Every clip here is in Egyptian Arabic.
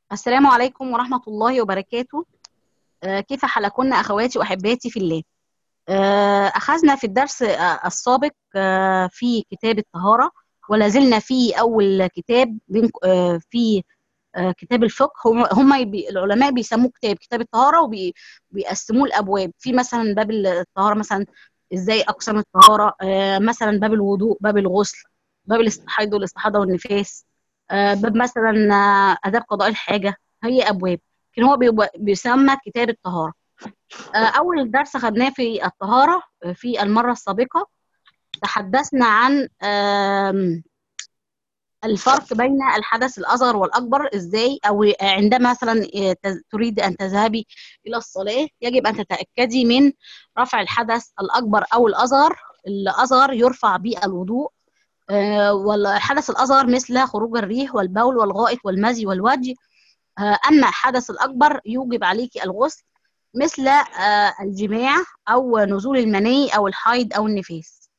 السلام عليكم ورحمة الله وبركاته آه، كيف حالكن أخواتي وأحباتي في الله آه، أخذنا في الدرس آه، السابق آه، في كتاب الطهارة ولا زلنا في أول كتاب بين- آه، في آه، كتاب الفقه هم هم يبي- العلماء بيسموه كتاب كتاب الطهارة وبيقسموه لأبواب في مثلا باب الطهارة مثلا إزاي أقسام الطهارة آه، مثلا باب الوضوء باب الغسل باب الحيض والاستحاضة والنفاس آه، باب مثلا آه، آداب قضاء الحاجة هي أبواب لكن هو بيبقى- بيسمى كتاب الطهارة آه، أول درس خدناه في الطهارة آه، في المرة السابقة تحدثنا عن آم، الفرق بين الحدث الأصغر والأكبر إزاي أو عندما مثلا آه، تز- تريد أن تذهبي إلى الصلاة يجب أن تتأكدي من رفع الحدث الأكبر أو الأصغر الأصغر يرفع بالوضوء آه، والحدث الأصغر مثل خروج الريح والبول والغائط والمزي والوجه آه، أما الحدث الأكبر يوجب عليك الغسل مثل آه، الجماع أو نزول المني أو الحيض أو النفاس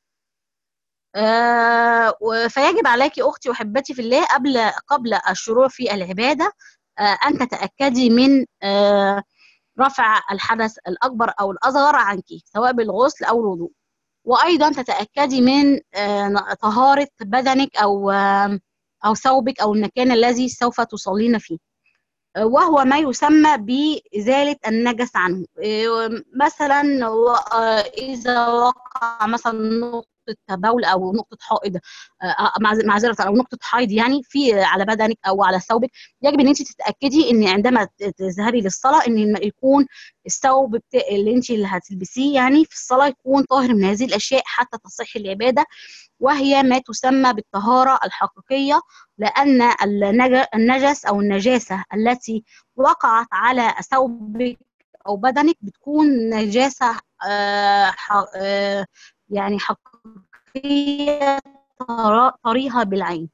آه، و- فيجب عليك أختي وحبتي في الله قبل قبل الشروع في العبادة آه، أن تتأكدي من آه، رفع الحدث الأكبر أو الأصغر عنك سواء بالغسل أو الوضوء وأيضا تتأكدي من آه، طهارة بدنك أو آه، أو ثوبك أو المكان الذي سوف تصلين فيه وهو ما يسمى بإزالة النجس عنه إيه، مثلا و- آه، إذا وقع مثلا نقطة بول أو نقطة حائض آه، معذ- معذرة أو نقطة حيض يعني في على بدنك أو على ثوبك يجب إن أنت تتأكدي إن عندما ت- تذهبي للصلاة إن يكون الثوب بتا... اللي أنت اللي هتلبسيه يعني في الصلاة يكون طاهر من هذه الأشياء حتى تصح العبادة وهي ما تسمى بالطهارة الحقيقية لأن النج- النجس أو النجاسة التي وقعت على ثوبك أو بدنك بتكون نجاسة آه، ح- آه، يعني حقيقية ترا- تريها بالعين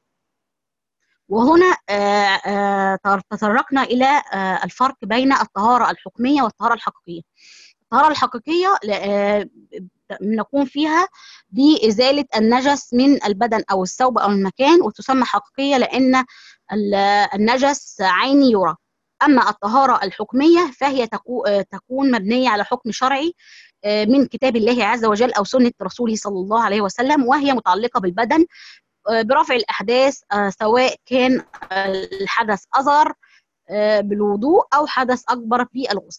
وهنا آه، آه، تر- تطرقنا إلى آه، الفرق بين الطهارة الحكمية والطهارة الحقيقية الطهارة الحقيقية آه، نكون فيها بإزالة النجس من البدن أو الثوب أو المكان وتسمى حقيقية لأن ال- النجس عيني يرى أما الطهارة الحكمية فهي تكو- آه، تكون مبنية على حكم شرعي آه، من كتاب الله عز وجل أو سنة رسوله صلى الله عليه وسلم وهي متعلقة بالبدن آه، برفع الأحداث آه، سواء كان آه، الحدث أصغر آه، بالوضوء أو حدث أكبر بالغسل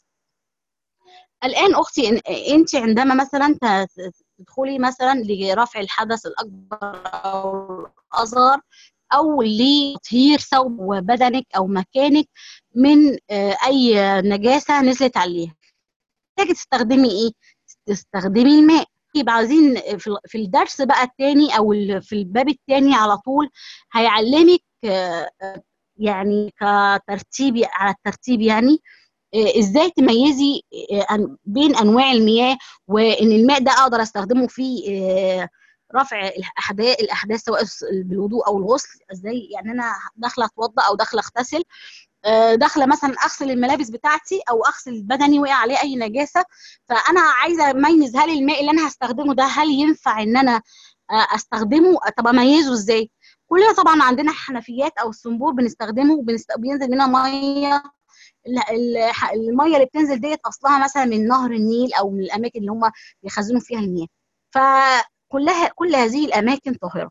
الآن أختي إن- أنت عندما مثلا ت- ت- تدخلي مثلا لرفع الحدث الأكبر أو الأصغر أو لتطهير ثوب بدنك أو مكانك من آه، أي نجاسة نزلت عليها تحتاجي تستخدمي إيه؟ تستخدمي الماء يبقى عايزين في ال- في الدرس بقى التاني أو ال- في الباب التاني على طول هيعلمك آه، آه، يعني كترتيب على الترتيب يعني آه، ازاي تميزي آه، أن- بين انواع المياه وان الماء ده اقدر استخدمه في آه، رفع الاحداث الاحداث سواء بالوضوء او الغسل ازاي يعني انا داخله اتوضا او داخله اغتسل آه، داخله مثلا اغسل الملابس بتاعتي او اغسل بدني وقع عليه اي نجاسه فانا عايزه اميز هل الماء اللي انا هستخدمه ده هل ينفع ان انا آه، استخدمه طب اميزه ازاي كلنا طبعا عندنا حنفيات او الصنبور بنستخدمه وبنست... بينزل منها ميه ال- ال- الميه اللي بتنزل ديت اصلها مثلا من نهر النيل او من الاماكن اللي هم بيخزنوا فيها المياه فكلها كل هذه الاماكن طاهره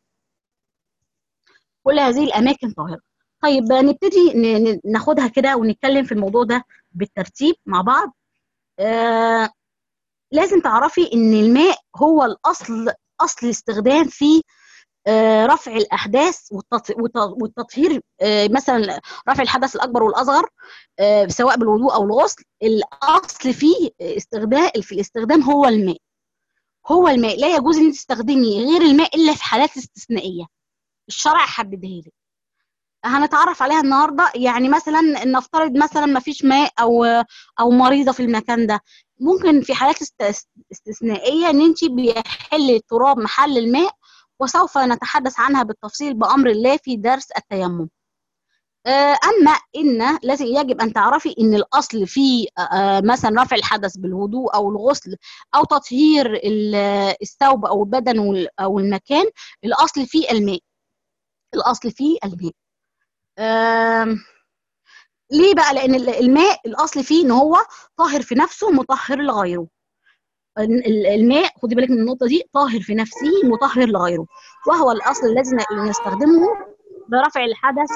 كل هذه الاماكن طاهره طيب نبتدي ن- ن- ناخدها كده ونتكلم في الموضوع ده بالترتيب مع بعض آه لازم تعرفي ان الماء هو الاصل اصل الاستخدام في آه، رفع الاحداث والتط- والت- والتطهير آه، مثلا رفع الحدث الاكبر والاصغر آه، سواء بالوضوء او الغسل الاصل فيه استخدام في الاستخدام هو الماء هو الماء لا يجوز ان تستخدمي غير الماء الا في حالات استثنائيه الشرع حددها لك هنتعرف عليها النهارده يعني مثلا نفترض مثلا ما فيش ماء او او مريضه في المكان ده ممكن في حالات است- استثنائيه ان انت بيحل التراب محل الماء وسوف نتحدث عنها بالتفصيل بامر الله في درس التيمم آه، اما ان لازم يجب ان تعرفي ان الاصل في آه، مثلا رفع الحدث بالوضوء او الغسل او تطهير ال- الثوب او البدن وال- او المكان الاصل فيه الماء الاصل فيه الماء آم، ليه بقى لان الماء الاصل فيه ان هو طاهر في نفسه مطهر لغيره الماء خدي بالك من النقطه دي طاهر في نفسه مطهر لغيره وهو الاصل الذي نستخدمه لرفع الحدث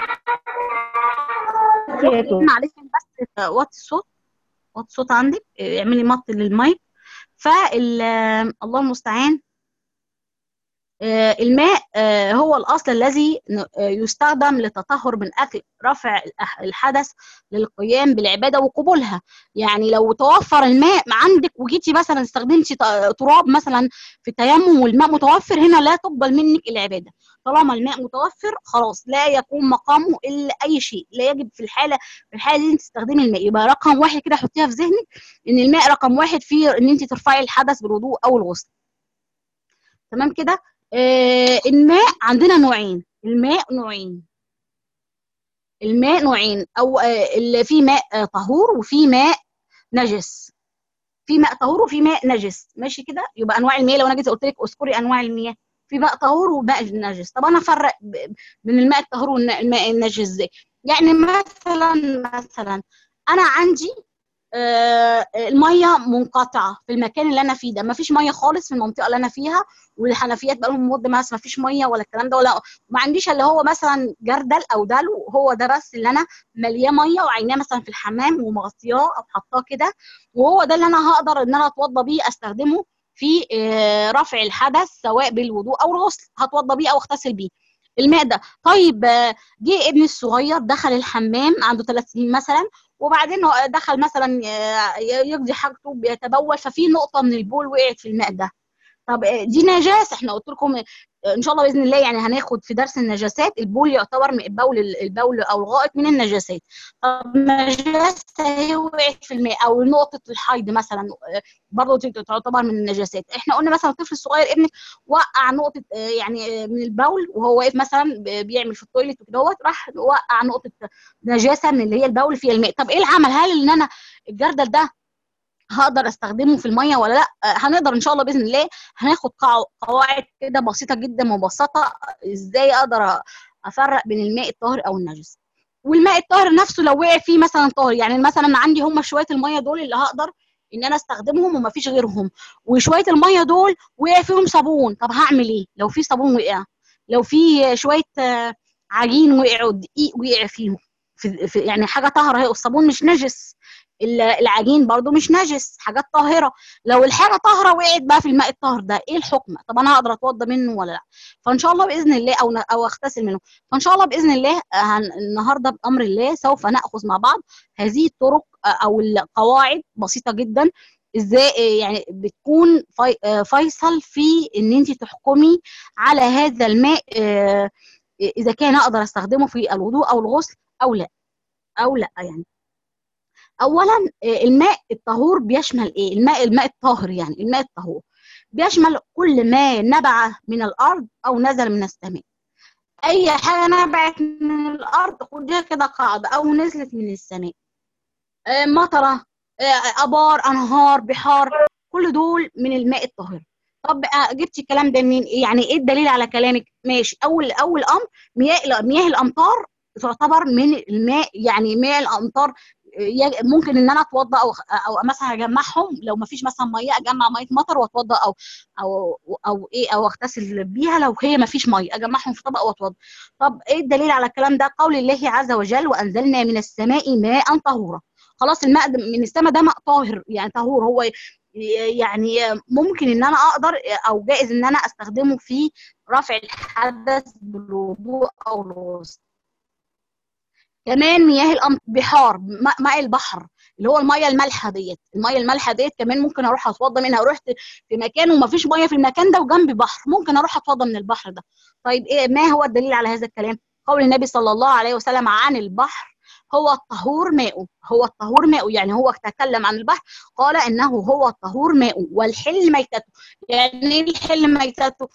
معلش بس وطي الصوت وطي الصوت عندك اعملي مط للمايك فال الله المستعان الماء هو الأصل الذي يستخدم للتطهر من أكل رفع الحدث للقيام بالعبادة وقبولها يعني لو توفر الماء عندك وجيتي مثلا استخدمتي تراب مثلا في التيمم والماء متوفر هنا لا تقبل منك العبادة طالما الماء متوفر خلاص لا يقوم مقامه إلا أي شيء لا يجب في الحالة في الحالة دي أنت تستخدمي الماء يبقى رقم واحد كده حطيها في ذهنك إن الماء رقم واحد في إن أنت ترفعي الحدث بالوضوء أو الغسل تمام كده آه الماء عندنا نوعين الماء نوعين الماء نوعين او آه في ماء آه طهور وفي ماء نجس في ماء طهور وفي ماء نجس ماشي كده يبقى انواع المياه لو انا جيت قلت لك اذكري انواع المياه في ماء طهور وماء نجس طب انا افرق بين الماء الطهور والماء النجس ازاي يعني مثلا مثلا انا عندي آه الميه منقطعه في المكان اللي انا فيه ده ما فيش ميه خالص في المنطقه اللي انا فيها والحنفيات بقى لهم مده بس ما فيش ميه ولا الكلام ده ولا ما عنديش اللي هو مثلا جردل او دلو هو ده بس اللي انا ملياه ميه وعيناه مثلا في الحمام ومغطياه او حاطاه كده وهو ده اللي انا هقدر ان انا اتوضى بيه استخدمه في آه رفع الحدث سواء بالوضوء او الغسل هتوضى بيه او اغتسل بيه الماء ده طيب جه ابني الصغير دخل الحمام عنده ثلاث سنين مثلا وبعدين دخل مثلا يقضي حاجته بيتبول ففي نقطه من البول وقعت في الماء ده طب دي نجاسه احنا قلت لكم ان شاء الله باذن الله يعني هناخد في درس النجاسات البول يعتبر من البول البول او الغائط من النجاسات طب نجاسه هي وقعت في الماء او نقطه الحيض مثلا برضه تعتبر من النجاسات احنا قلنا مثلا الطفل الصغير ابنك وقع نقطه يعني من البول وهو واقف مثلا بيعمل في التويليت وكده راح وقع نقطه نجاسه من اللي هي البول في الماء طب ايه العمل هل ان انا الجردل ده هقدر استخدمه في الميه ولا لا هنقدر ان شاء الله باذن الله هناخد قواعد كده بسيطه جدا مبسطه ازاي اقدر افرق بين الماء الطاهر او النجس والماء الطاهر نفسه لو وقع فيه مثلا طاهر يعني مثلا عندي هم شويه الميه دول اللي هقدر ان انا استخدمهم وما فيش غيرهم وشويه الميه دول وقع فيهم صابون طب هعمل ايه لو في صابون وقع لو في شويه عجين وقعوا دقيق وقع فيهم في في يعني حاجه طاهره هي الصابون مش نجس العجين برضو مش نجس حاجات طاهره لو الحاجه طاهره وقعت بقى في الماء الطاهر ده ايه الحكم طب انا هقدر اتوضى منه ولا لا فان شاء الله باذن الله او او اغتسل منه فان شاء الله باذن الله النهارده بامر الله سوف ناخذ مع بعض هذه الطرق او القواعد بسيطه جدا ازاي يعني بتكون في فيصل في ان انت تحكمي على هذا الماء اذا كان اقدر استخدمه في الوضوء او الغسل او لا او لا يعني اولا الماء الطهور بيشمل ايه الماء الماء الطاهر يعني الماء الطهور بيشمل كل ما نبع من الارض او نزل من السماء اي حاجه نبعت من الارض خديها كده قاعده او نزلت من السماء مطره ابار انهار بحار كل دول من الماء الطاهر طب جبتي الكلام ده منين يعني ايه الدليل على كلامك ماشي اول اول امر مياه مياه الامطار تعتبر من الماء يعني مياه الامطار ممكن ان انا اتوضى او او مثلا اجمعهم لو ما فيش مثلا ميه اجمع ميه مطر واتوضى او او او ايه او اغتسل بيها لو هي ما فيش ميه اجمعهم في طبق واتوضى طب ايه الدليل على الكلام ده قول الله عز وجل وانزلنا من السماء ماء طهورا خلاص الماء من السماء ده ماء طاهر يعني طهور هو يعني ممكن ان انا اقدر او جائز ان انا استخدمه في رفع الحدث بالوضوء او الغسل كمان مياه البحار ماء البحر اللي هو الميه المالحه ديت الميه المالحه ديت كمان ممكن اروح اتوضى منها رحت في مكان وما فيش ميه في المكان ده وجنبي بحر ممكن اروح اتوضى من البحر ده طيب ايه ما هو الدليل على هذا الكلام قول النبي صلى الله عليه وسلم عن البحر هو الطهور ماؤه هو الطهور ماؤه يعني هو تكلم عن البحر قال انه هو الطهور ماؤه والحل ميتته يعني ايه الحل ميتته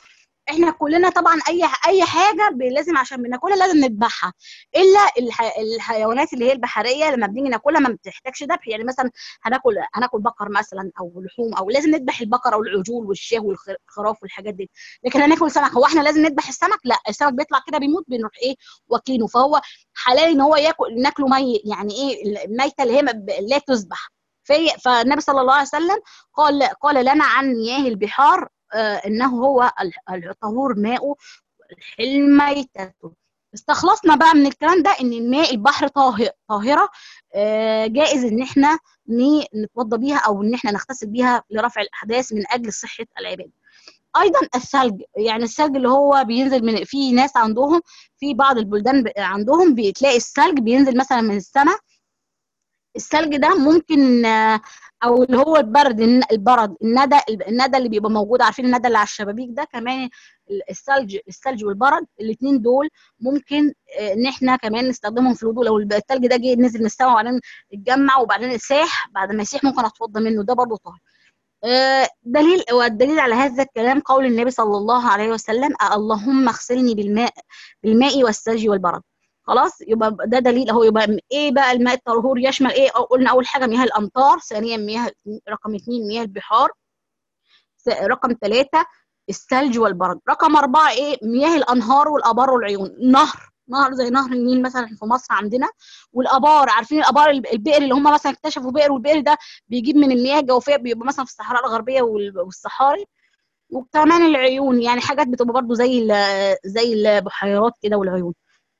احنا كلنا طبعا اي اي حاجه لازم عشان بناكلها لازم نذبحها الا الح... الحيوانات اللي هي البحريه لما بنيجي ناكلها ما بتحتاجش ذبح يعني مثلا هناكل هناكل بقر مثلا او لحوم او لازم نذبح البقره والعجول والشاه والخراف والحاجات دي لكن هناكل سمك هو احنا لازم نذبح السمك لا السمك بيطلع كده بيموت بنروح ايه واكلينه فهو حلال ان هو ياكل ناكله ميت يعني ايه الميته اللي هي لا تذبح في فالنبي صلى الله عليه وسلم قال قال لنا عن مياه البحار آه انه هو الطهور ماء الحل ميتته استخلصنا بقى من الكلام ده ان الماء البحر طاهر طاهره آه جائز ان احنا نتوضى بيها او ان احنا نغتسل بيها لرفع الاحداث من اجل صحه العباد ايضا الثلج يعني الثلج اللي هو بينزل من في ناس عندهم في بعض البلدان عندهم بتلاقي الثلج بينزل مثلا من السماء الثلج ده ممكن او اللي هو البرد البرد الندى الندى اللي بيبقى موجود عارفين الندى اللي على الشبابيك ده كمان الثلج الثلج والبرد الاثنين دول ممكن ان احنا كمان نستخدمهم في الوضوء لو الثلج ده جه نزل من السماء وبعدين اتجمع وبعدين ساح بعد ما يسيح ممكن اتوضى منه ده برضه طاهر دليل والدليل على هذا الكلام قول النبي صلى الله عليه وسلم اللهم اغسلني بالماء بالماء والثلج والبرد خلاص يبقى ده دليل اهو يبقى ايه بقى الماء الطهور يشمل ايه قلنا اول حاجه مياه الامطار ثانيا مياه رقم اثنين مياه البحار رقم ثلاثه الثلج والبرد رقم اربعه ايه مياه الانهار والابار والعيون نهر نهر زي نهر النيل مثلا في مصر عندنا والابار عارفين الابار البئر اللي هم مثلا اكتشفوا بئر والبئر ده بيجيب من المياه الجوفيه بيبقى مثلا في الصحراء الغربيه والصحاري وكمان العيون يعني حاجات بتبقى برضو زي زي البحيرات كده والعيون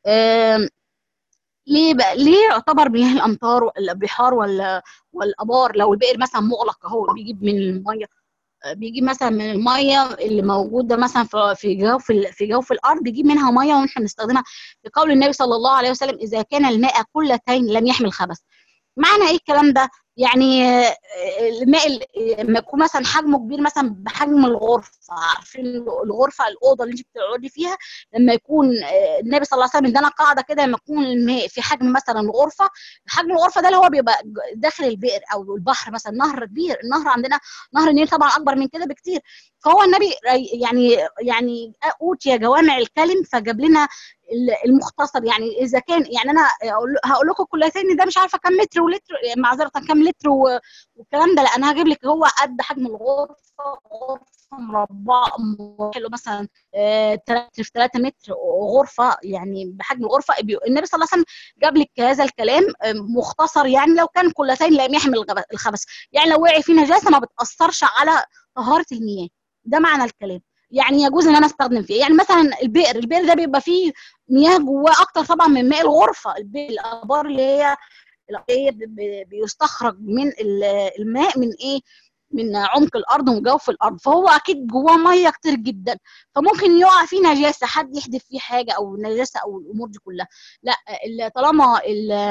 ليه بقى ليه يعتبر مياه الامطار والبحار ولا والابار لو البئر مثلا مغلق اهو بيجيب من الميه بيجيب مثلا من الميه اللي موجوده مثلا في جوف في جوف الارض بيجيب منها ميه واحنا بنستخدمها لقول النبي صلى الله عليه وسلم اذا كان الماء كلتين لم يحمل خبث معنى ايه الكلام ده يعني الماء لما يكون مثلا حجمه كبير مثلا بحجم الغرفه عارفين الغرفه الاوضه اللي انت بتقعدي فيها لما يكون النبي صلى الله عليه وسلم ادانا قاعده كده لما يكون الماء في حجم مثلا الغرفه حجم الغرفه ده اللي هو بيبقى داخل البئر او البحر مثلا نهر كبير النهر عندنا نهر النيل طبعا اكبر من كده بكتير فهو النبي يعني يعني اوتي جوامع الكلم فجاب لنا المختصر يعني اذا كان يعني انا هقول لكم كليتين ده مش عارفه كم متر ولتر معذره كم لتر والكلام ده لا انا هجيب لك هو قد حجم الغرفه غرفه مربعه حلو مثلا 3 في 3 متر غرفه يعني بحجم الغرفه النبي صلى الله عليه وسلم جاب لك هذا الكلام مختصر يعني لو كان كلتين لم يحمل الخبث يعني لو وقع فيه نجاسه ما بتاثرش على طهاره المياه ده معنى الكلام يعني يجوز ان انا استخدم فيه يعني مثلا البئر البئر ده بيبقى فيه مياه جواه اكتر طبعا من ماء الغرفه الابار اللي هي اللي بيستخرج من الماء من ايه من عمق الارض ومن جوف الارض فهو اكيد جواه ميه كتير جدا فممكن يقع فيه نجاسه حد يحدف فيه حاجه او نجاسه او الامور دي كلها لا طالما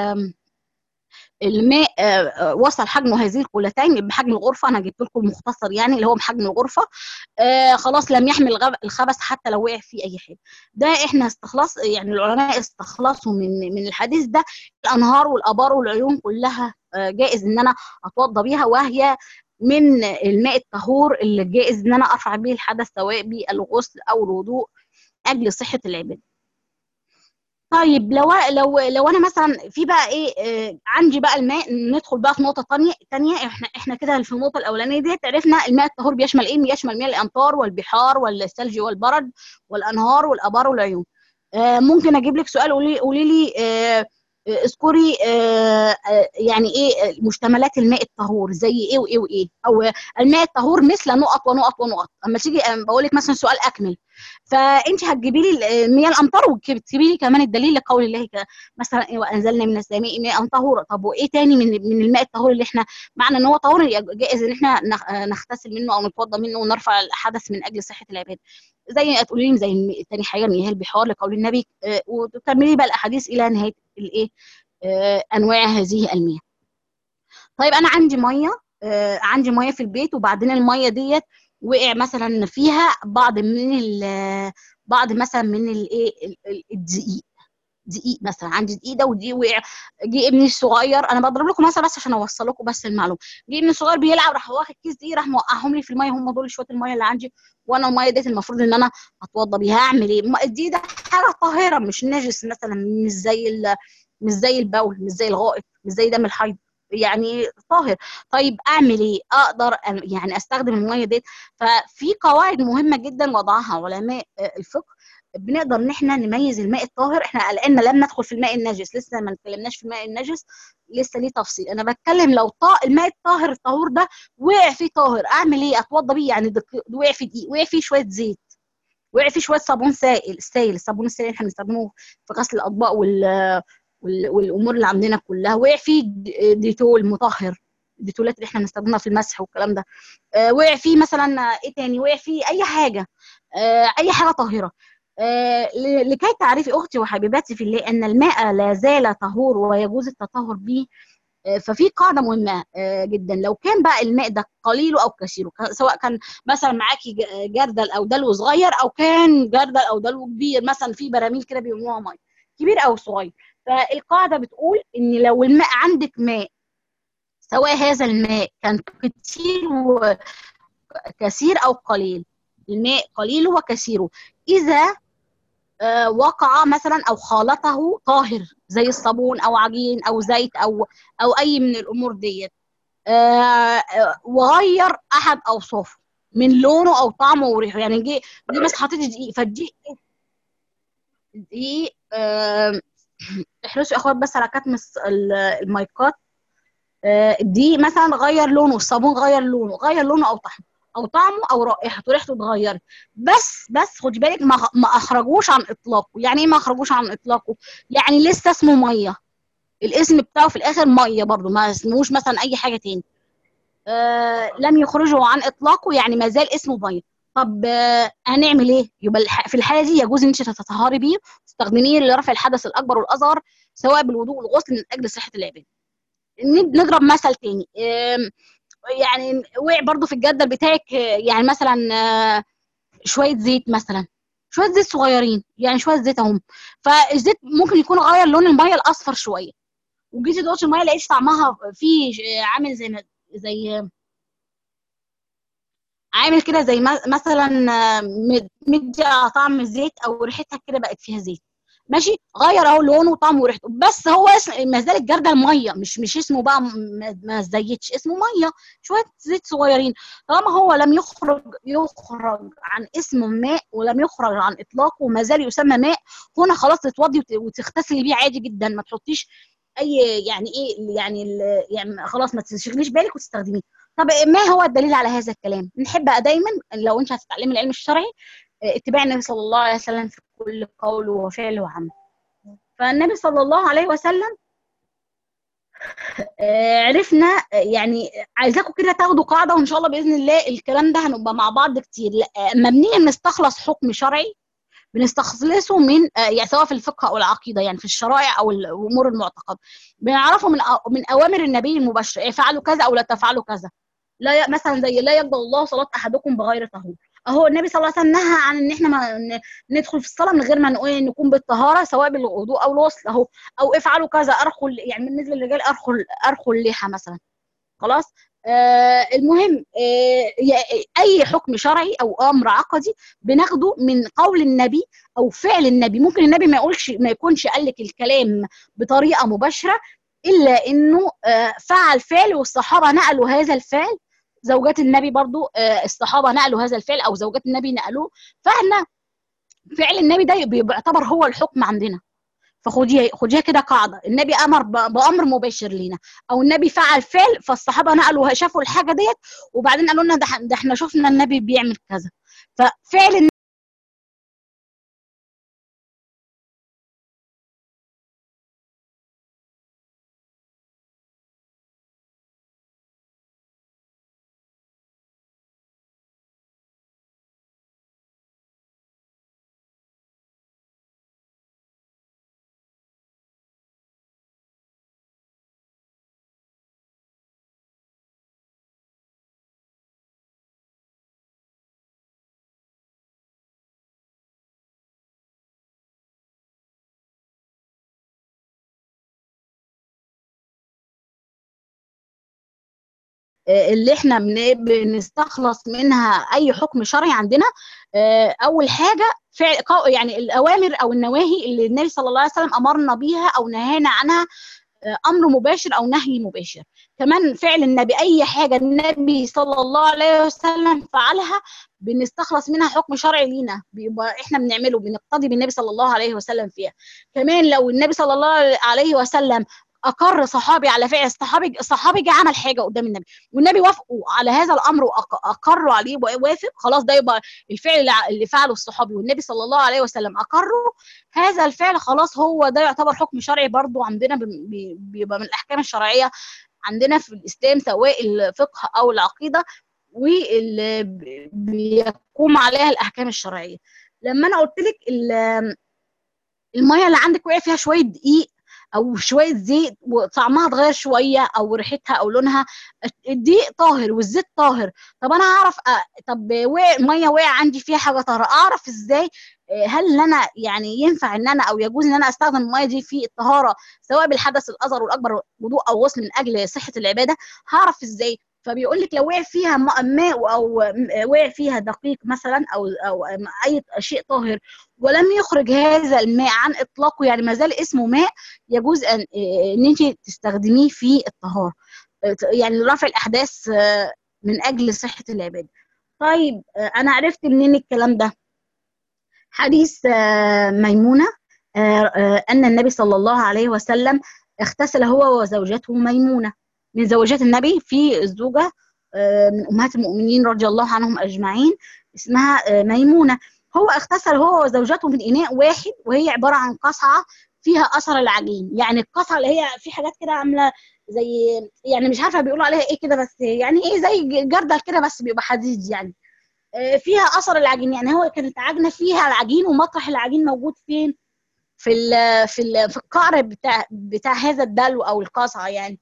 الماء وصل حجمه هذه القلتين بحجم الغرفه انا جبت لكم مختصر يعني اللي هو بحجم الغرفه آه خلاص لم يحمل الخبث حتى لو وقع فيه اي حاجه ده احنا استخلص يعني العلماء استخلصوا من من الحديث ده الانهار والابار والعيون كلها آه جائز ان انا اتوضى بيها وهي من الماء الطهور اللي جائز ان انا ارفع به الحدث سواء بالغسل او الوضوء اجل صحه العباده طيب لو لو لو انا مثلا في بقى ايه آه عندي بقى الماء ندخل بقى في نقطه ثانيه ثانيه احنا احنا كده في النقطه الاولانيه دي عرفنا الماء الطهور بيشمل ايه بيشمل مياه الامطار والبحار والثلج والبرد والانهار والابار والعيون آه ممكن اجيب لك سؤال قولي قولي لي آه اذكري آه يعني ايه مشتملات الماء الطهور زي ايه وايه وايه او الماء الطهور مثل نقط ونقط ونقط اما تيجي بقول لك مثلا سؤال اكمل فانت هتجيبي لي مياه الامطار وتكتبي لي كمان الدليل لقول الله مثلا وانزلنا من السماء ماء طهورا طب وايه تاني من من الماء الطهور اللي احنا معنى ان هو طهور جائز ان احنا نغتسل منه او نتوضا منه ونرفع الحدث من اجل صحه العباد زي تقولي لي زي تاني حاجه مياه البحار لقول النبي وتكملي بقى الاحاديث الى نهايه الايه انواع هذه المياه طيب انا عندي ميه عندي ميه في البيت وبعدين الميه ديت وقع مثلا فيها بعض من بعض مثلا من الايه الدقيق دقيق مثلا عندي دقيق ده ودقيق وقع جه ابني الصغير انا بضرب لكم مثلا بس عشان اوصل لكم بس المعلومه جه ابني الصغير بيلعب راح واخد كيس دقيق راح موقعهم لي في الميه هم دول شويه الميه اللي عندي وانا الميه ديت المفروض ان انا اتوضى بيها اعمل ايه الدقيق ده حاجه طاهره مش نجس مثلا مش زي ال... مش زي البول مش زي الغائط مش زي دم الحيض يعني طاهر طيب اعمل ايه اقدر يعني استخدم الميه ديت ففي قواعد مهمه جدا وضعها علماء الفقه بنقدر ان احنا نميز الماء الطاهر احنا لان لم ندخل في الماء النجس لسه ما اتكلمناش في الماء النجس لسه ليه تفصيل انا بتكلم لو طا الماء الطاهر الطهور ده وقع فيه طاهر اعمل ايه اتوضى بيه يعني وقع فيه دقيق وقع فيه شويه زيت وقع فيه شويه صابون سائل سائل الصابون السائل احنا بنستخدمه في غسل الاطباق وال والامور اللي عندنا كلها وقع فيه ديتول مطهر الديتولات اللي احنا بنستخدمها في المسح والكلام ده آه وقع فيه مثلا ايه تاني وقع فيه اي حاجه آه اي حاجه طاهره آه لكي تعرفي اختي وحبيبتي في الله ان الماء لا زال طهور ويجوز التطهر به ففي قاعده مهمه جدا لو كان بقى الماء ده قليله او كثيره سواء كان مثلا معاكي جردل او دلو صغير او كان جردل او دلو كبير مثلا في براميل كده بيملوها ميه كبير او صغير فالقاعده بتقول ان لو الماء عندك ماء سواء هذا الماء كان كثير كثير او قليل الماء قليله وكثيره اذا آه وقع مثلا او خالطه طاهر زي الصابون او عجين او زيت او او اي من الامور ديت آه وغير احد اوصافه من لونه او طعمه وريحه يعني جه جه بس حطيت دقيق فالدقيق دقيق آه احرصوا يا اخوات بس على كتم المايكات الدقيق مثلا غير لونه الصابون غير لونه غير لونه او طعمه او طعمه او رائحته ريحته اتغيرت بس بس خدي بالك ما, ما اخرجوش عن اطلاقه يعني ايه ما اخرجوش عن اطلاقه يعني لسه اسمه ميه الاسم بتاعه في الاخر ميه برضو ما اسمهوش مثلا اي حاجه تاني آه لم يخرجه عن اطلاقه يعني ما زال اسمه ميه طب آه هنعمل ايه يبقى في الحاله دي يجوز ان انت تتطهري بيه تستخدميه لرفع الحدث الاكبر والاصغر سواء بالوضوء والغسل من اجل صحه العباد نضرب مثل تاني آه يعني وقع برضو في الجردل بتاعك يعني مثلا شويه زيت مثلا شويه زيت صغيرين يعني شويه زيت اهم فالزيت ممكن يكون غير لون الميه الاصفر شويه وجيتي دوقتي الميه لقيتي طعمها في عامل زي ما زي عامل كده زي مثلا مدي طعم الزيت او ريحتها كده بقت فيها زيت ماشي غير اهو لونه وطعمه وريحته بس هو اسم ما زال الجردل ميه مش مش اسمه بقى ما زيتش اسمه ميه شويه زيت صغيرين طالما هو لم يخرج يخرج عن اسمه ماء ولم يخرج عن اطلاقه وما زال يسمى ماء هنا خلاص تتوضي وتغتسلي بيه عادي جدا ما تحطيش اي يعني ايه يعني يعني خلاص ما تشغليش بالك وتستخدميه طب ما هو الدليل على هذا الكلام نحب بقى دايما لو انت هتتعلمي العلم الشرعي اتباع النبي صلى الله عليه وسلم في كل قول وفعل وعمل فالنبي صلى الله عليه وسلم عرفنا يعني عايزاكم كده تاخدوا قاعده وان شاء الله باذن الله الكلام ده هنبقى مع بعض كتير لما بنيجي نستخلص حكم شرعي بنستخلصه من يعني سواء في الفقه او العقيده يعني في الشرائع او الامور المعتقد بنعرفه من من اوامر النبي المباشره افعلوا كذا او لا تفعلوا كذا لا مثلا زي لا يقبل الله صلاه احدكم بغير طهور اهو النبي صلى الله عليه وسلم نهى عن ان احنا ما ندخل في الصلاه من غير ما نكون بالطهاره سواء بالوضوء او الوصل اهو او افعلوا كذا ارخوا يعني بالنسبه للرجال ارخوا ارخوا اللحى مثلا خلاص آه المهم آه اي حكم شرعي او امر عقدي بناخده من قول النبي او فعل النبي ممكن النبي ما يقولش ما يكونش قال لك الكلام بطريقه مباشره الا انه آه فعل فعل والصحابه نقلوا هذا الفعل زوجات النبي برضو الصحابة نقلوا هذا الفعل أو زوجات النبي نقلوه فاحنا فعل النبي ده بيعتبر هو الحكم عندنا فخديها خديها كده قاعدة النبي أمر بأمر مباشر لينا أو النبي فعل فعل فالصحابة نقلوا شافوا الحاجة ديت وبعدين قالوا لنا ده احنا شفنا النبي بيعمل كذا ففعل اللي احنا بنستخلص منها اي حكم شرعي عندنا اول حاجه فعل يعني الاوامر او النواهي اللي النبي صلى الله عليه وسلم امرنا بيها او نهانا عنها امر مباشر او نهي مباشر كمان فعل النبي اي حاجه النبي صلى الله عليه وسلم فعلها بنستخلص منها حكم شرعي لينا بيبقى احنا بنعمله بنقتدي بالنبي صلى الله عليه وسلم فيها كمان لو النبي صلى الله عليه وسلم اقر صحابي على فعل الصحابي الصحابي جه عمل حاجه قدام النبي والنبي وافقوا على هذا الامر واقروا عليه ووافق خلاص ده يبقى الفعل اللي فعله الصحابي والنبي صلى الله عليه وسلم اقروا هذا الفعل خلاص هو ده يعتبر حكم شرعي برضو عندنا بيبقى من الاحكام الشرعيه عندنا في الاسلام سواء الفقه او العقيده واللي بيقوم عليها الاحكام الشرعيه لما انا قلت لك الميه اللي عندك وقع فيها شويه دقيق او شويه زيت وطعمها اتغير شويه او ريحتها او لونها الدقيق طاهر والزيت طاهر طب انا اعرف طب وقع ميه وقع عندي فيها حاجه طاهره اعرف ازاي هل انا يعني ينفع ان انا او يجوز ان انا استخدم الميه دي في الطهاره سواء بالحدث الاصغر والاكبر وضوء او غسل من اجل صحه العباده هعرف ازاي فبيقول لك لو وقع فيها ماء او وقع فيها دقيق مثلا او او اي شيء طاهر ولم يخرج هذا الماء عن اطلاقه يعني ما زال اسمه ماء يجوز ان ان انت تستخدميه في الطهاره يعني رفع الاحداث من اجل صحه العباده طيب انا عرفت منين الكلام ده حديث ميمونه ان النبي صلى الله عليه وسلم اغتسل هو وزوجته ميمونه من زوجات النبي في الزوجه من امهات المؤمنين رضي الله عنهم اجمعين اسمها ميمونه هو اغتسل هو وزوجته من اناء واحد وهي عباره عن قصعه فيها اثر العجين يعني القصعه اللي هي في حاجات كده عامله زي يعني مش عارفه بيقولوا عليها ايه كده بس يعني ايه زي جردل كده بس بيبقى حديد يعني فيها اثر العجين يعني هو كانت عجنه فيها العجين ومطرح العجين موجود فين في ال في ال في القعر بتاع بتاع هذا الدلو او القصعه يعني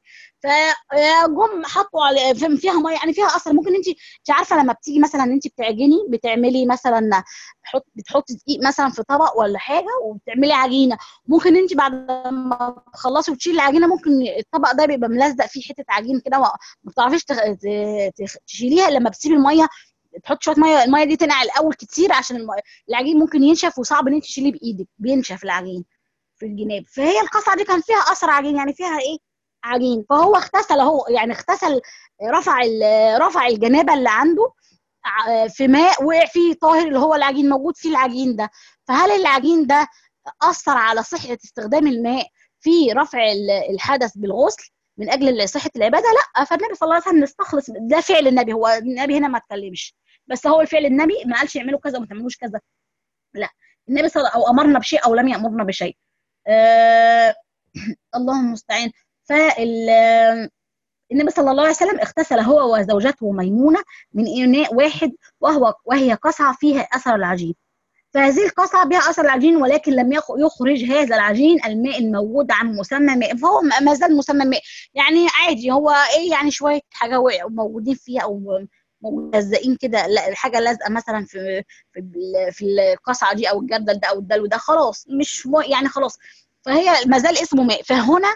فجم حطوا على فيها ميه يعني فيها اثر ممكن انت انت عارفه لما بتيجي مثلا انت بتعجني بتعملي مثلا حط بتحطي دقيق مثلا في طبق ولا حاجه وبتعملي عجينه ممكن انت بعد ما تخلصي وتشيلي العجينه ممكن الطبق ده بيبقى ملزق فيه حته عجين كده ما بتعرفيش تشيليها لما بتسيبي الميه تحط شويه ميه الميه دي تنقع الاول كتير عشان المية. العجين ممكن ينشف وصعب ان انت تشيليه بايدك بينشف العجين في الجناب فهي القصعه دي كان فيها اثر عجين يعني فيها ايه عجين فهو اغتسل اهو يعني اغتسل رفع رفع الجنابه اللي عنده في ماء وقع فيه طاهر اللي هو العجين موجود فيه العجين ده فهل العجين ده اثر على صحه استخدام الماء في رفع الحدث بالغسل من اجل صحه العباده لا فالنبي صلى الله عليه وسلم نستخلص ده فعل النبي هو النبي هنا ما اتكلمش بس هو الفعل النبي ما قالش يعملوا كذا وما تعملوش كذا لا النبي صلى او امرنا بشيء او لم يامرنا بشيء آه اللهم المستعان فال النبي صلى الله عليه وسلم اغتسل هو وزوجته ميمونه من اناء واحد وهو وهي قصعه فيها اثر العجين فهذه القصعة بها أثر العجين ولكن لم يخرج هذا العجين الماء الموجود عن مسمى ماء فهو ما زال مسمى ماء يعني عادي هو إيه يعني شوية حاجة وقعوا موجودين فيها أو ملزقين كده حاجة لازقة مثلا في في في القصعة دي أو الجردل ده أو الدلو ده خلاص مش يعني خلاص فهي ما زال اسمه ماء فهنا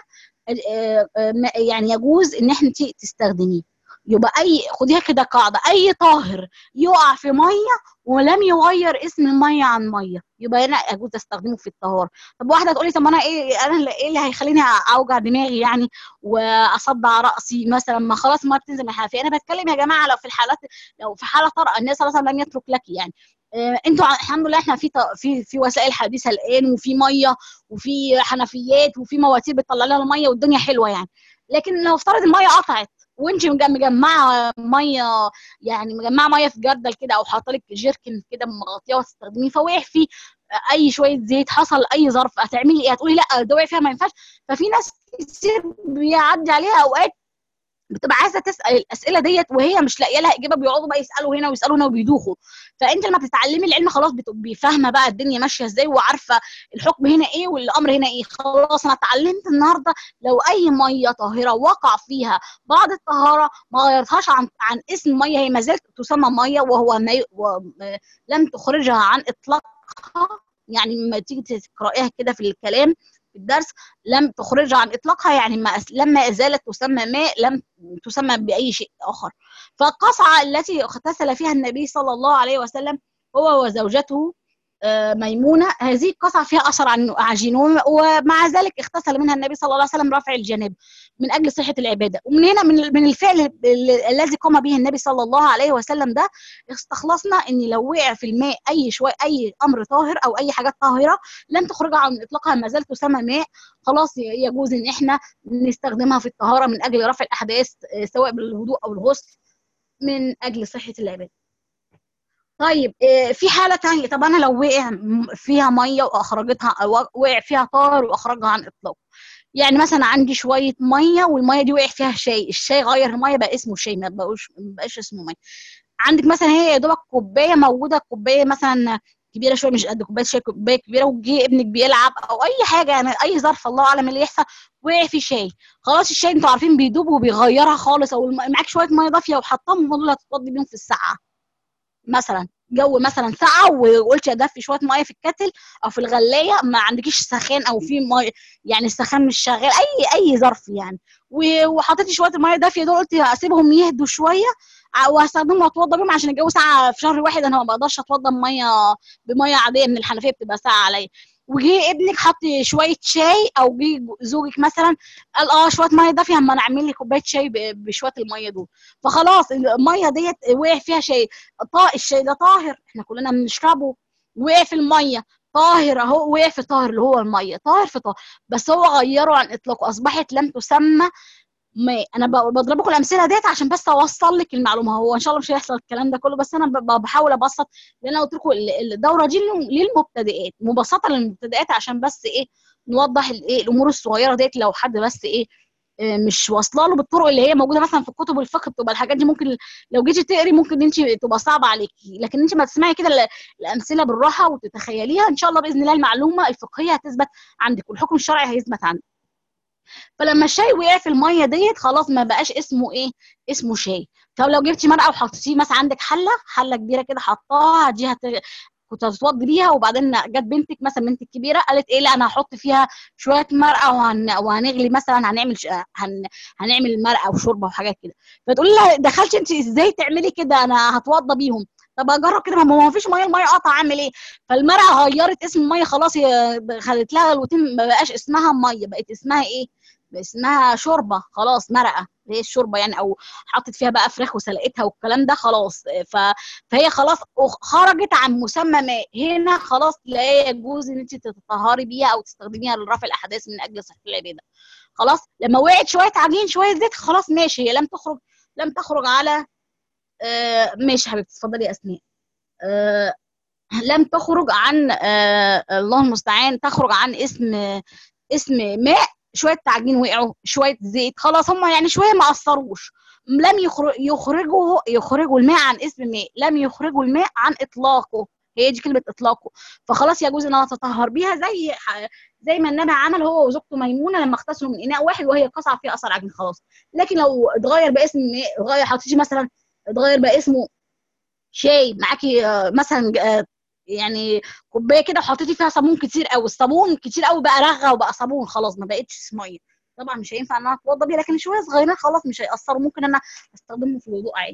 يعني يجوز إن احنا تستخدميه يبقى اي خديها كده قاعده اي طاهر يقع في ميه ولم يغير اسم الميه عن ميه يبقى هنا يجوز استخدمه في الطهاره طب واحده تقول لي طب انا ايه انا ايه اللي هيخليني اوجع دماغي يعني واصدع راسي مثلا ما خلاص ما بتنزل من الحنفيه انا بتكلم يا جماعه لو في الحالات لو في حاله طارئه الناس صلى الله عليه وسلم لم يترك لك يعني انتوا الحمد لله احنا في في في وسائل حديثه الان وفي ميه وفي حنفيات وفي مواتير بتطلع لنا الميه والدنيا حلوه يعني لكن لو افترض الميه قطعت وانت مجمعه ميه يعني مجمعه ميه في جردل كده او حاطه لك جيركن كده مغطياه وتستخدميه فوقع فيه اي شويه زيت حصل اي ظرف هتعملي ايه؟ هتقولي لا ده وقع فيها ما ينفعش ففي ناس كتير بيعدي عليها اوقات بتبقى عايزه تسال الاسئله ديت وهي مش لاقيه لها اجابه بيقعدوا بقى يسالوا هنا ويسالوا هنا وبيدوخوا فانت لما بتتعلمي العلم خلاص بتبقي فاهمه بقى الدنيا ماشيه ازاي وعارفه الحكم هنا ايه والامر هنا ايه خلاص انا اتعلمت النهارده لو اي ميه طاهره وقع فيها بعض الطهاره ما غيرتهاش عن عن اسم ميه هي ما زالت تسمى ميه وهو مي لم تخرجها عن اطلاقها يعني لما تيجي تقرايها كده في الكلام في الدرس لم تخرجها عن اطلاقها يعني ما لما زالت تسمى ماء لم تسمى باي شيء اخر فالقصعه التي اغتسل فيها النبي صلى الله عليه وسلم هو وزوجته ميمونه هذه القصعه فيها اثر عن عجينوم ومع ذلك اغتسل منها النبي صلى الله عليه وسلم رفع الجناب من اجل صحه العباده ومن هنا من من الفعل الذي قام به النبي صلى الله عليه وسلم ده استخلصنا ان لو وقع في الماء اي شويه اي امر طاهر او اي حاجات طاهره لن تخرج عن اطلاقها ما زالت تسمى ماء خلاص يجوز ان احنا نستخدمها في الطهاره من اجل رفع الاحداث سواء بالوضوء او الغسل من اجل صحه العباده طيب في حاله ثانيه طب انا لو وقع فيها ميه واخرجتها او وقع فيها طار واخرجها عن اطلاق يعني مثلا عندي شويه ميه والميه دي وقع فيها شاي الشاي غير الميه بقى اسمه شاي ما بقوش ما بقاش اسمه ميه عندك مثلا هي يا دوبك كوبايه موجوده كوبايه مثلا كبيره شويه مش قد كوبايه شاي كوبايه كبيره وجي ابنك بيلعب او اي حاجه يعني اي ظرف الله اعلم اللي يحصل وقع في شاي خلاص الشاي انتوا عارفين بيدوب وبيغيرها خالص او معاك شويه ميه دافيه وحطاهم دول هتتوضي بيهم في الساعه مثلا جو مثلا ساعه وقلت ادفي شويه ميه في الكتل او في الغلايه ما عندكيش سخان او في ميه يعني السخان مش شغال اي اي ظرف يعني وحطيت شويه الميه دافيه دول قلت اسيبهم يهدوا شويه وهستخدمهم واتوضى بيهم عشان الجو ساعه في شهر واحد انا ما بقدرش اتوضى بميه بميه عاديه من الحنفيه بتبقى ساقعه عليا وجي ابنك حط شويه شاي او جه زوجك مثلا قال اه شويه ميه دافيه اما انا اعمل لي كوبايه شاي بشويه الميه دول فخلاص الميه ديت وقع فيها شاي طا الشاي ده طاهر احنا كلنا بنشربه وقع في الميه طاهر اهو وقع في طاهر اللي هو الميه طاهر في طاهر بس هو غيره عن اطلاقه اصبحت لم تسمى ما انا بضرب لكم الامثله ديت عشان بس اوصل لك المعلومه هو ان شاء الله مش هيحصل الكلام ده كله بس انا بحاول ابسط لان انا قلت لكم الدوره دي للمبتدئات مبسطه للمبتدئات عشان بس ايه نوضح الايه الامور الصغيره ديت لو حد بس ايه مش واصله له بالطرق اللي هي موجوده مثلا في كتب الفقه بتبقى الحاجات دي ممكن لو جيتي تقري ممكن انت تبقى صعبه عليكي لكن انت ما تسمعي كده الامثله بالراحه وتتخيليها ان شاء الله باذن الله المعلومه الفقهيه هتثبت عندك والحكم الشرعي هيثبت عندك فلما الشاي وقع في الميه ديت خلاص ما بقاش اسمه ايه اسمه شاي طب لو جبتي مرقه وحطيتيه مثلا عندك حله حله كبيره كده حطاها دي هت... كنت هتتوضي بيها وبعدين جت بنتك مثلا بنتك الكبيره قالت ايه لا انا هحط فيها شويه مرقه وهن... وهنغلي مثلا هنعمل ش... هن... هنعمل مرقه وشوربه وحاجات كده فتقول لها دخلتي انت ازاي تعملي كده انا هتوضى بيهم طب اجرب كده ما هو فيش ميه الميه قطع اعمل ايه فالمرقه غيرت اسم الميه خلاص هي خدت لها الروتين ما بقاش اسمها ميه بقت اسمها ايه اسمها شوربه خلاص مرقه هي الشوربه يعني او حطت فيها بقى فراخ وسلقتها والكلام ده خلاص ف... فهي خلاص خرجت عن مسمى ماء هنا خلاص لا يجوز ان انت تتطهري بيها او تستخدميها لرفع الاحداث من اجل صحه العباده خلاص لما وقعت شويه عجين شويه زيت خلاص ماشي هي لم تخرج لم تخرج على آه ماشي حبيبتي اتفضلي يا اسماء آه لم تخرج عن آه الله المستعان تخرج عن اسم اسم ماء شويه تعجين وقعوا شويه زيت خلاص هم يعني شويه ما اثروش لم يخرجوا يخرجوا الماء عن اسم ماء لم يخرجوا الماء عن اطلاقه هي دي كلمه اطلاقه فخلاص يجوز ان انا اتطهر بيها زي زي ما النبي عمل هو وزوجته ميمونه لما اغتسلوا من اناء واحد وهي قصعه فيها اثر عجين خلاص لكن لو اتغير باسم ماء اتغير حطيتي مثلا اتغير بقى اسمه شاي معاكي مثلا يعني كوبايه كده وحطيتي فيها صابون كتير قوي الصابون كتير قوي بقى رغى وبقى صابون خلاص ما بقتش ميه طبعا مش هينفع ان انا اتوضى بيه لكن شويه صغيرين خلاص مش هيأثروا ممكن انا استخدمه في الوضوء عادي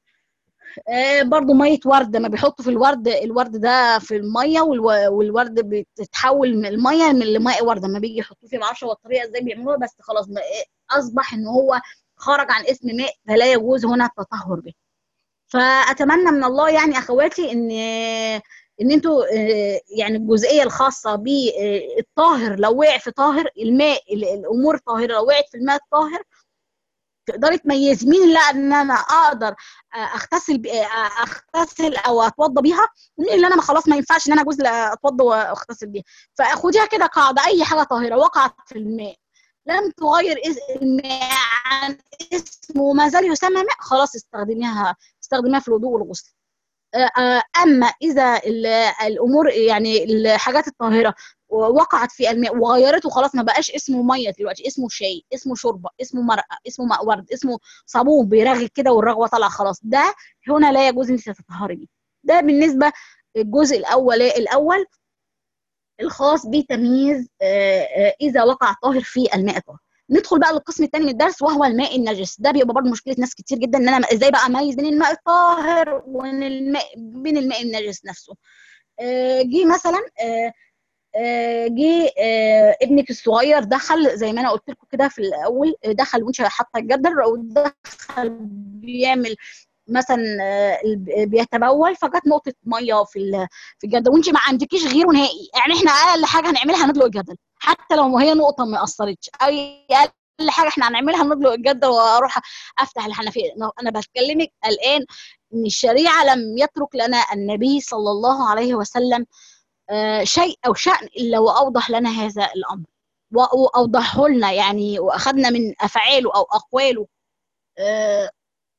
آه برضو ميه ورد ما بيحطوا في الورد الورد ده في الميه والورد بتتحول من الميه من لماء ورد لما بيجي يحطوه فيه ما اعرفش هو الطريقه ازاي بيعملوها بس خلاص اصبح ان هو خرج عن اسم ماء فلا يجوز هنا التطهر به فاتمنى من الله يعني اخواتي ان ان انتوا يعني الجزئيه الخاصه بالطاهر لو وقع في طاهر الماء الامور الطاهره لو وقعت في الماء الطاهر تقدري تميزي مين اللي ان انا اقدر اغتسل اغتسل او اتوضى بيها ومين اللي انا ما خلاص ما ينفعش ان انا اجوز اتوضى واغتسل بيها فخديها كده قاعده اي حاجه طاهره وقعت في الماء لم تغير الماء عن اسمه وما زال يسمى ماء خلاص استخدميها استخدميها في الوضوء والغسل اما اذا الامور يعني الحاجات الطاهره وقعت في الماء وغيرته خلاص ما بقاش اسمه ميه دلوقتي اسمه شاي اسمه شوربه اسمه مرقه اسمه ماء ورد اسمه صابون بيرغي كده والرغوه طالعه خلاص ده هنا لا يجوز انك تتطهري بيه ده بالنسبه الجزء الاول الاول الخاص بتمييز آه، آه، اذا وقع طاهر في الماء الطاهر ندخل بقى للقسم الثاني من الدرس وهو الماء النجس ده بيبقى برضه مشكله ناس كتير جدا ان انا ازاي بقى اميز بين الماء الطاهر وبين الماء بين الماء النجس نفسه آه، جه مثلا آه، آه، جه آه، ابنك الصغير دخل زي ما انا قلت لكم كده في الاول آه، دخل وانت حاطه الجدر ودخل بيعمل مثلا آه، الب- بيتبول فجت نقطه ميه في ال- في الجدر وانت ما عندكيش غيره نهائي يعني احنا اقل حاجه هنعملها هندلق الجدر حتى لو هي نقطه ما اثرتش اي اقل حاجه احنا هنعملها ندلق الجدر واروح افتح الحنفيه انا بكلمك الان ان الشريعه لم يترك لنا النبي صلى الله عليه وسلم آه، شيء او شأن الا واوضح لنا هذا الامر و- واوضحه لنا يعني واخذنا من افعاله او اقواله آه،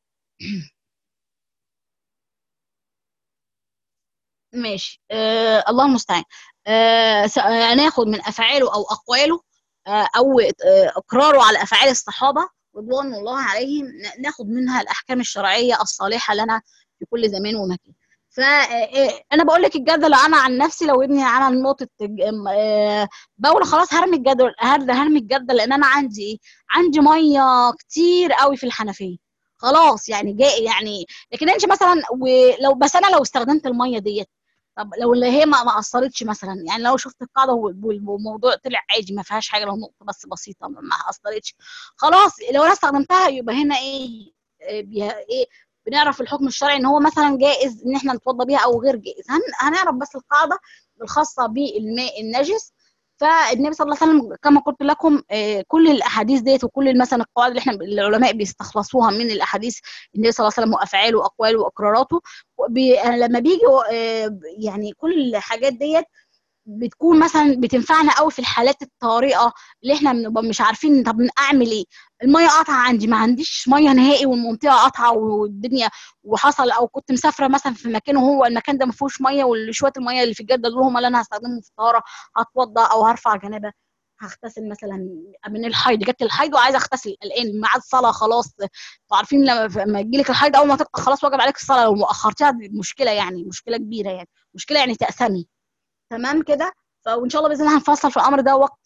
ماشي آه الله المستعان آه س- هناخد من افعاله او اقواله آه او آه اقراره على افعال الصحابه رضوان الله عليهم ن- ناخد منها الاحكام الشرعيه الصالحه لنا في كل زمان ومكان فانا بقول لك الجدول انا عن نفسي لو ابني عمل نقطه ج- م- آه، بقول خلاص هرمي الجدول هر- هرمي الجدول لان انا عندي ايه عندي ميه كتير قوي في الحنفيه خلاص يعني جاي يعني لكن انت مثلا ولو بس انا لو استخدمت الميه ديت طب لو اللي هي ما ما اثرتش مثلا يعني لو شفت القاعده وال- والموضوع طلع عادي ما فيهاش حاجه لو نقطه بس بسيطه ما ما اثرتش خلاص لو انا استخدمتها يبقى هنا ايه إيه بيها ايه بنعرف الحكم الشرعي ان هو مثلا جائز ان احنا نتوضى بيها او غير جائز هن هنعرف بس القاعده الخاصه بالماء النجس فالنبي صلى الله عليه وسلم كما قلت لكم آه، كل الاحاديث ديت وكل مثلا القواعد اللي احنا العلماء بيستخلصوها من الاحاديث النبي صلى الله عليه وسلم وافعاله واقواله واقراراته بي لما بيجوا آه، يعني كل الحاجات ديت بتكون مثلا بتنفعنا قوي في الحالات الطارئه اللي احنا بنبقى مش عارفين طب اعمل ايه الميه قاطعه عندي ما عنديش ميه نهائي والمنطقه قاطعه والدنيا وحصل او كنت مسافره مثلا في مكان وهو المكان ده ما فيهوش ميه وشويه الميه اللي في الجده دول هم اللي انا هستخدمهم في الطهاره هتوضى او هرفع جنابه هغتسل مثلا من الحيض جت الحيض وعايزه اغتسل الان ميعاد صلاه خلاص انتوا عارفين لما لما يجي لك الحيض اول ما تقطع خلاص واجب عليك الصلاه لو اخرتها دي مشكله يعني مشكله كبيره يعني مشكله يعني تأسمي تمام كده فان شاء الله باذن الله هنفصل في الامر ده وقت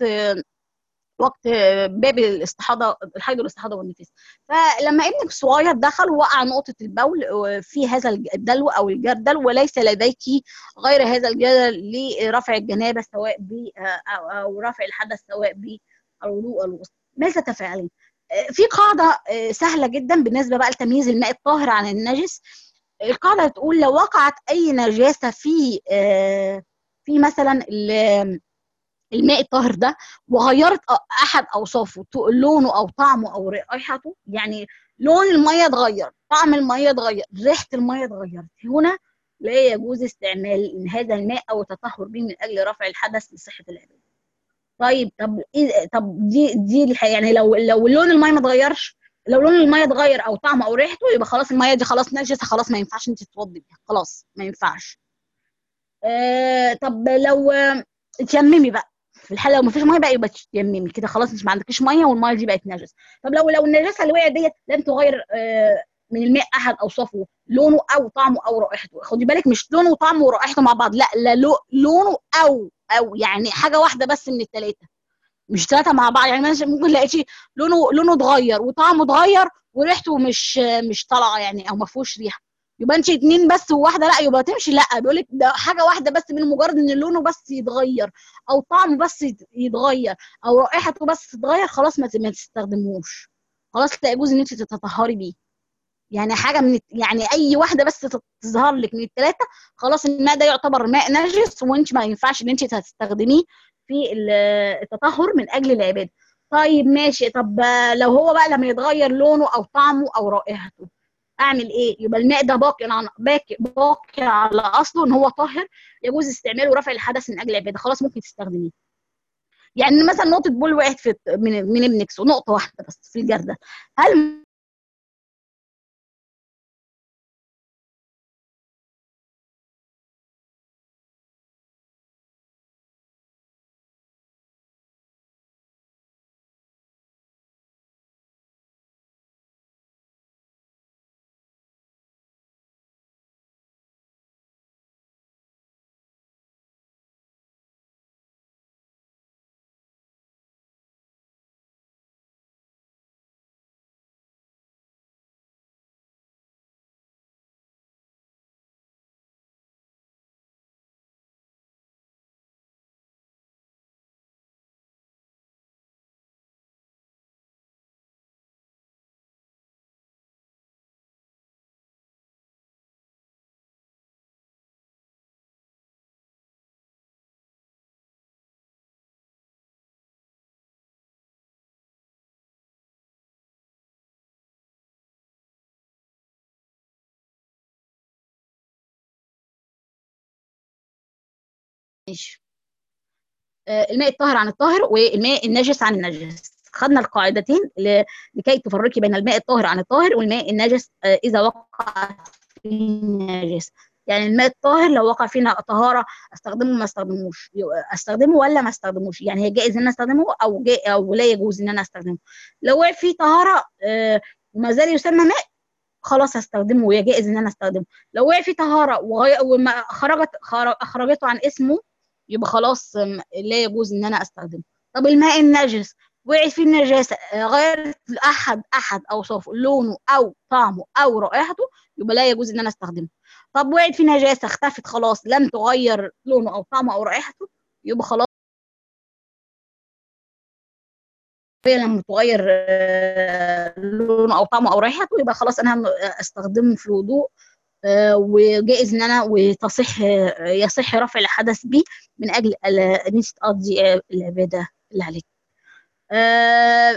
وقت باب الاستحاضه الحيض والاستحاضه والنفاس فلما ابنك الصغير دخل ووقع نقطه البول في هذا الدلو او الجردل وليس لديك غير هذا الجردل لرفع الجنابه سواء ب او أو رفع الحدث سواء بالوضوء الوسطى ماذا تفعلين؟ في قاعده سهله جدا بالنسبه بقى لتمييز الماء الطاهر عن النجس القاعده تقول لو وقعت اي نجاسه في في مثلا الماء الطاهر ده وغيرت احد اوصافه لونه او طعمه او رائحته يعني لون الميه اتغير طعم الميه اتغير ريحه الميه اتغيرت هنا لا يجوز استعمال هذا الماء او التطهر به من اجل رفع الحدث لصحه العباده طيب طب إيه طب دي دي الحقيقة يعني لو لو لون الميه ما اتغيرش لو لون الميه اتغير او طعمه او ريحته يبقى خلاص الميه دي خلاص نجسه خلاص ما ينفعش انت تتوضي بيها خلاص ما ينفعش آه طب لو تيممي بقى في الحاله لو ما فيش ميه بقى يبقى تيممي كده خلاص انت ما عندكيش ميه والميه دي بقت نجس طب لو لو النجاسه اللي وقعت ديت لم تغير آه من الماء احد اوصافه لونه او طعمه او رائحته خدي بالك مش لونه وطعمه ورائحته مع بعض لا لا لونه او او يعني حاجه واحده بس من الثلاثه مش ثلاثه مع بعض يعني ممكن لقيتي لونه لونه اتغير وطعمه اتغير وريحته مش مش طالعه يعني او ما فيهوش ريحه يبقى انت اتنين بس وواحده لا يبقى تمشي لا بيقول لك ده حاجه واحده بس من مجرد ان لونه بس يتغير او طعمه بس يتغير او رائحته بس تتغير خلاص ما تستخدموش خلاص لا يجوز ان انت تتطهري بيه يعني حاجه من يعني اي واحده بس تظهر لك من الثلاثه خلاص الماء ده يعتبر ماء نجس وانت ما ينفعش ان انت تستخدميه في التطهر من اجل العباده طيب ماشي طب لو هو بقى لما يتغير لونه او طعمه او رائحته اعمل ايه يبقى الماء ده باقي على باقي باقي على اصله ان هو طاهر يجوز استعماله ورفع الحدث من اجل العباده خلاص ممكن تستخدميه يعني مثلا نقطه بول وقعت في من من ابنك نقطه واحده بس في الجرده هل ماشي آه، الماء الطاهر عن الطاهر والماء النجس عن النجس خدنا القاعدتين ل- لكي تفرقي بين الماء الطاهر عن الطاهر والماء النجس آه، اذا وقع فيه نجس يعني الماء الطاهر لو وقع فيه طهاره استخدمه ما استخدموش استخدمه ولا ما استخدموش يعني هي جائز ان انا استخدمه او جاي او لا يجوز ان انا استخدمه لو وقع فيه طهاره آه، وما زال يسمى ماء خلاص هستخدمه وهي جائز ان انا استخدمه لو وقع فيه طهاره وغي- وما خرجت خر- اخرجته عن اسمه يبقى خلاص م- لا يجوز ان انا استخدمه طب الماء النجس وقعت فيه النجاسه آه، غيرت احد احد اوصافه لونه او طعمه او رائحته يبقى لا يجوز ان انا استخدمه طب وقعت فيه نجاسه اختفت خلاص لم تغير لونه او طعمه او رائحته يبقى خلاص هي لما تغير آه، لونه او طعمه او ريحته يبقى خلاص انا هم- استخدمه في الوضوء آه، وجائز ان انا وتصح آه، يصح رفع الحدث به من اجل ال- ان انت تقضي آه، العباده اللي عليك آه،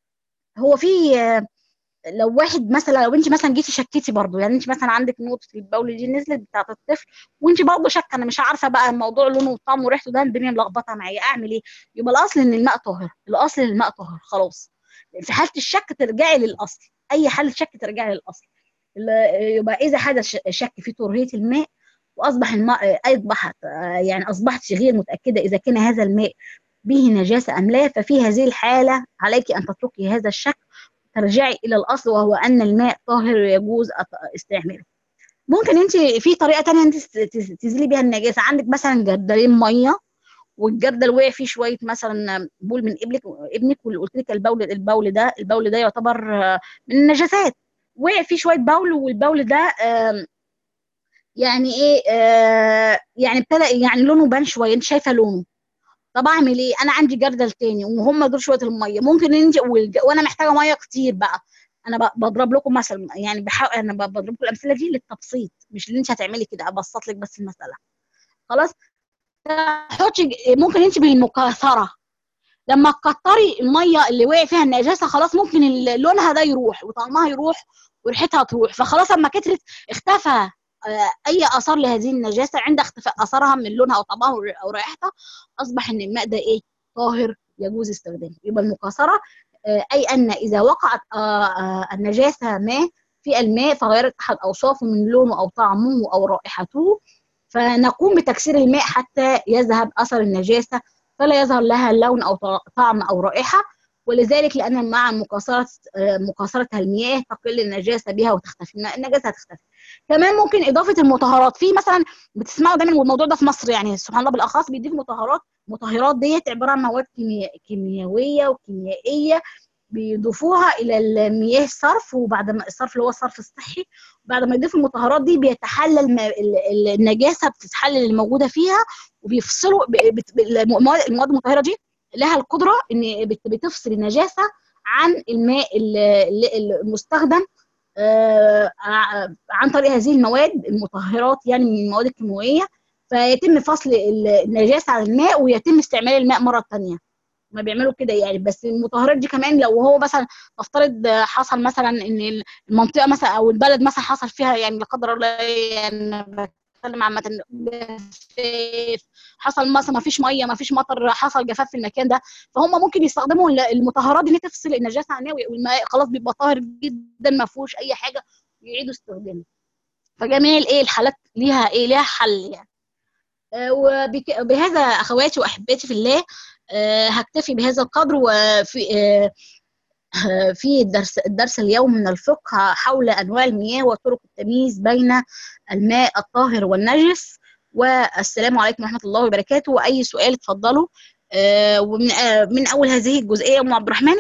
هو في آه، لو واحد مثلا لو انت مثلا جيتي شكيتي برضو يعني انت مثلا عندك نقطه البول دي نزلت بتاعه الطفل وانت برضو شاكه انا مش عارفه بقى الموضوع لونه وطعمه وريحته ده الدنيا ملخبطه معايا اعمل ايه يبقى الاصل ان الماء طاهر الاصل ان الماء طاهر خلاص في حاله الشك ترجعي للاصل اي حاله شك ترجعي للاصل ال- يبقى اذا حدث ش- شك في طهوريه الماء واصبح الماء اصبحت يعني اصبحت غير متاكده اذا كان هذا الماء به نجاسه ام لا ففي هذه الحاله عليك ان تتركي هذا الشك ترجعي الى الاصل وهو ان الماء طاهر يجوز أط- استعماله ممكن انت في طريقه تانية انت تز- تز- تزيلي بيها النجاسه عندك مثلا جردلين ميه والجردل وقع فيه شويه مثلا بول من ابنك ابنك واللي قلت لك البول البول ده البول ده يعتبر آه، من النجاسات وقع فيه شويه بول والبول ده آم، يعني ايه آه يعني ابتدى يعني لونه بان شويه انت شايفه لونه طب اعمل ايه انا عندي جردل تاني وهم دول شويه الميه ممكن انت والج- وانا محتاجه ميه كتير بقى انا ب- بضرب لكم مثلا يعني بحاول انا ب- بضرب لكم الامثله دي للتبسيط مش اللي انت هتعملي كده ابسط لك بس المساله خلاص حطي ج- ممكن انت بالمكاثره لما تكتري الميه اللي وقع فيها النجاسه خلاص ممكن ال- لونها ده يروح وطعمها يروح وريحتها تروح فخلاص اما كترت اختفى آه، اي اثار لهذه النجاسه عند اختفاء اثرها من لونها او طعمها او او رائحتها اصبح ان الماء ده ايه طاهر يجوز استخدامه يبقى المكاثره آه، اي ان اذا وقعت آه، آه، النجاسه ما في الماء فغيرت احد اوصافه من لونه او طعمه او رائحته فنقوم بتكسير الماء حتى يذهب اثر النجاسه فلا يظهر لها لون او ط- طعم او رائحه ولذلك لان مع مكاثره آه، مكاثرتها المياه تقل النجاسه بها وتختفي النجاسه هتختفي كمان ممكن اضافه المطهرات في مثلا بتسمعوا دايما والموضوع ده في مصر يعني سبحان الله بالاخص بيضيف مطهرات المطهرات ديت عباره عن مواد كيمياء كيميائيه وكيميائيه بيضيفوها الى المياه الصرف وبعد ما الصرف اللي هو الصرف الصحي بعد ما يضيفوا المطهرات دي بيتحلل ما- ال- ال- النجاسه بتتحلل اللي موجوده فيها وبيفصلوا ب- بت- ب- المواد المواد المطهره دي لها القدره ان بت- بتفصل النجاسه عن الماء ال- ال- المستخدم آه، ع- عن طريق هذه المواد المطهرات يعني من المواد الكيماويه فيتم فصل ال- النجاسه عن الماء ويتم استعمال الماء مره ثانيه ما بيعملوا كده يعني بس المطهرات دي كمان لو هو مثلا نفترض حصل مثلا ان المنطقه مثلا او البلد مثلا حصل فيها يعني لا قدر الله يعني بتكلم عامه جفاف حصل مثلا ما فيش ميه ما فيش مطر حصل جفاف في المكان ده فهم ممكن يستخدموا المطهرات دي اللي تفصل النجاسه عن الماء والماء خلاص بيبقى طاهر جدا ما فيهوش اي حاجه يعيدوا استخدامه فجميع الايه الحالات ليها ايه ليها حل يعني آه، وبك- وبهذا اخواتي واحباتي في الله آه، هكتفي بهذا القدر وفي آه، آه، في الدرس الدرس اليوم من الفقه حول انواع المياه وطرق التمييز بين الماء الطاهر والنجس والسلام عليكم ورحمه الله وبركاته واي سؤال اتفضلوا آه، ومن آه، من اول هذه الجزئيه يا ام عبد الرحمن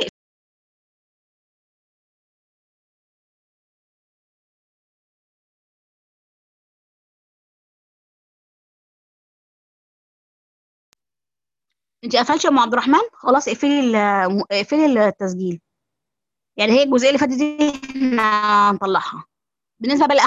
انت قفلتي يا ام عبد الرحمن خلاص اقفلي ال- اقفلي التسجيل يعني هي الجزئيه اللي فاتت دي احنا هنطلعها بالنسبه بقى